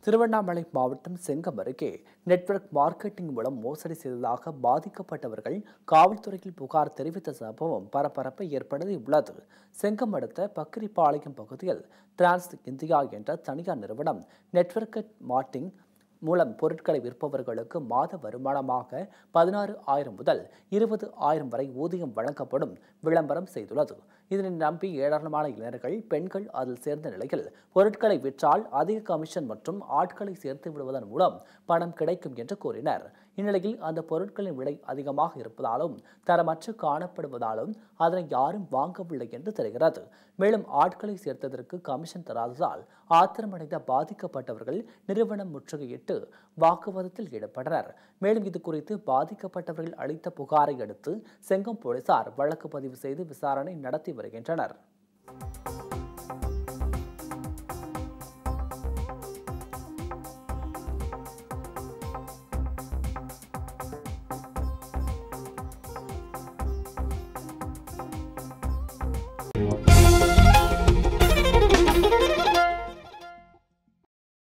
திருவண்ணாமலை மாவட்டம் செங்கம் அருகே network marketing மூலம் மோசடி செய்ததாக பாதிக்கப்பட்டவர்கள் காவல்துறையில் புகார் தெரிவித்த சம்பவம் பரபரப்பை ஏற்படுத்தியுள்ளது செங்கம் அடுத்த பக்கிரிப்பாளையம் பகுதியில் டிரான்ஸ் இந்தியா என்ற தனியார் நிறுவனம் நெட்வொர்க் மார்ட்டிங் மூலம் பொருட்களை விற்பவர்களுக்கு மாத வருமானமாக பதினாறு ஆயிரம் முதல் இருபது ஆயிரம் வரை ஊதியம் வழங்கப்படும் விளம்பரம் செய்துள்ளது இதனை நம்பி ஏராளமான இளைஞர்கள் பெண்கள் அதில் சேர்ந்த நிலையில் பொருட்களை விற்றால் அதிக கமிஷன் மற்றும் ஆட்களை சேர்த்து விடுவதன் மூலம் பணம் கிடைக்கும் என்று கூறினர் இந்நிலையில் அந்த பொருட்களின் விலை அதிகமாக இருப்பதாலும் தரமற்று காணப்படுவதாலும் அதனை யாரும் வாங்கவில்லை என்று தெரிகிறது மேலும் ஆட்களை சேர்த்ததற்கு கமிஷன் தராததால் ஆத்திரமடைந்த பாதிக்கப்பட்டவர்கள் நிறுவனம் முற்றுகையிட்டு வாக்குவாதத்தில் ஈடுபட்டனர் மேலும் இது குறித்து பாதிக்கப்பட்டவர்கள் அளித்த புகாரை அடுத்து செங்கம் போலீசார் வழக்கு பதிவு செய்து விசாரணை நடத்தி வருகின்றனர்